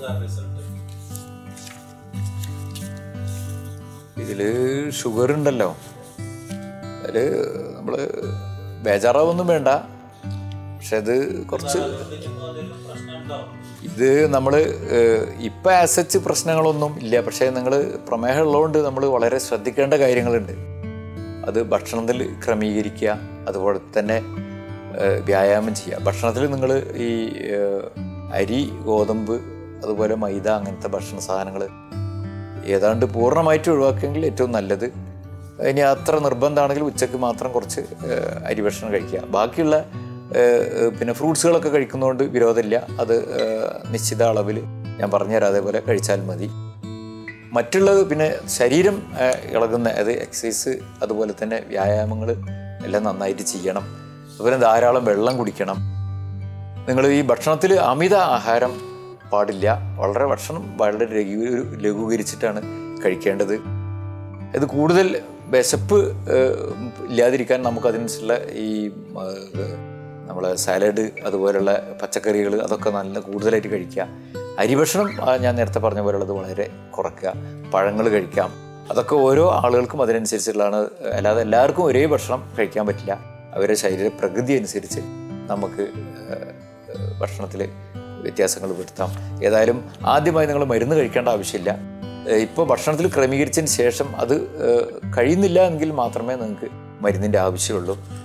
result ഇതിൽ sugar ഉണ്ടല്ലോ അതിൽ നമ്മൾ ബേജാറാവൊന്നും വേണ്ട പക്ഷെ അത് കുറച്ച് പ്രശ്നം ഉണ്ടാവും ഇത് നമ്മൾ ഇപ്പം ആസച്ച് പ്രശ്നങ്ങളൊന്നും ഇല്ല പക്ഷേ നിങ്ങൾ പ്രമേഹം ഉള്ളതുകൊണ്ട് നമ്മൾ വളരെ ശ്രദ്ധിക്കേണ്ട കാര്യങ്ങളുണ്ട് അത് ഭക്ഷണത്തിൽ ക്രമീകരിക്കുക അതുപോലെ തന്നെ ഏഹ്, വ്യായാമം ചെയ്യുക ഭക്ഷണത്തിൽ നിങ്ങൾ ഈ ഏഹ്, അരി ഗോതമ്പ് അതുപോലെ മൈദ അങ്ങനത്തെ ഭക്ഷണ സാധനങ്ങൾ ഏതാണ്ട് പൂർണ്ണമായിട്ട് ഒഴിവാക്കിയെങ്കിൽ ഏറ്റവും നല്ലത് ഇനി അത്ര നിർബന്ധമാണെങ്കിൽ ഉച്ചയ്ക്ക് മാത്രം കുറച്ച് ഏഹ്, അരി ഭക്ഷണം കഴിക്കുക ബാക്കിയുള്ള ഏഹ്, ഏഹ്, പിന്നെ ഫ്രൂട്ട്സുകളൊക്കെ കഴിക്കുന്നതുകൊണ്ട് വിരോധമില്ല അത് ഏഹ്, നിശ്ചിത അളവിൽ ഞാൻ പറഞ്ഞുതരാം അതേപോലെ കഴിച്ചാൽ മതി മറ്റുള്ളത് പിന്നെ ശരീരം ഏഹ്, ഇളകുന്ന അത് എക്സസൈസ് അതുപോലെ തന്നെ വ്യായാമങ്ങൾ എല്ലാം നന്നായിട്ട് ചെയ്യണം അതുപോലെ ധാരാളം വെള്ളം കുടിക്കണം നിങ്ങൾ ഈ ഭക്ഷണത്തിൽ അമിത ആഹാരം പാടില്ല വളരെ ഭക്ഷണം വളരെ ലഘു ലഘൂകരിച്ചിട്ടാണ് കഴിക്കേണ്ടത് ഇത് കൂടുതൽ വിശപ്പ് ഏഹ്, ഇല്ലാതിരിക്കാൻ നമുക്ക് അതിനനുസരിച്ചുള്ള ഈ നമ്മൾ സാലഡ് അതുപോലുള്ള പച്ചക്കറികൾ അതൊക്കെ നല്ല കൂടുതലായിട്ട് കഴിക്കുക അരിഭക്ഷണം ആ, ഞാൻ നേരത്തെ പറഞ്ഞ പോലുള്ളത് വളരെ കുറയ്ക്കുക പഴങ്ങൾ കഴിക്കാം അതൊക്കെ ഓരോ ആളുകൾക്കും അതിനനുസരിച്ചുള്ളതാണ് അല്ലാതെ എല്ലാവർക്കും ഒരേ ഭക്ഷണം കഴിക്കാൻ പറ്റില്ല അവരുടെ ശരീര പ്രകൃതി അനുസരിച്ച് നമുക്ക് ഭക്ഷണത്തിൽ വ്യത്യാസങ്ങൾ വരുത്താം ഏതായാലും ആദ്യമായി നിങ്ങൾ മരുന്ന് കഴിക്കേണ്ട ആവശ്യമില്ല ഇപ്പോൾ ഭക്ഷണത്തിൽ ക്രമീകരിച്ചതിന് ശേഷം അത് ഏഹ്, കഴിയുന്നില്ല എങ്കിൽ മാത്രമേ നിങ്ങൾക്ക് മരുന്നിൻ്റെ ആവശ്യമുള്ളൂ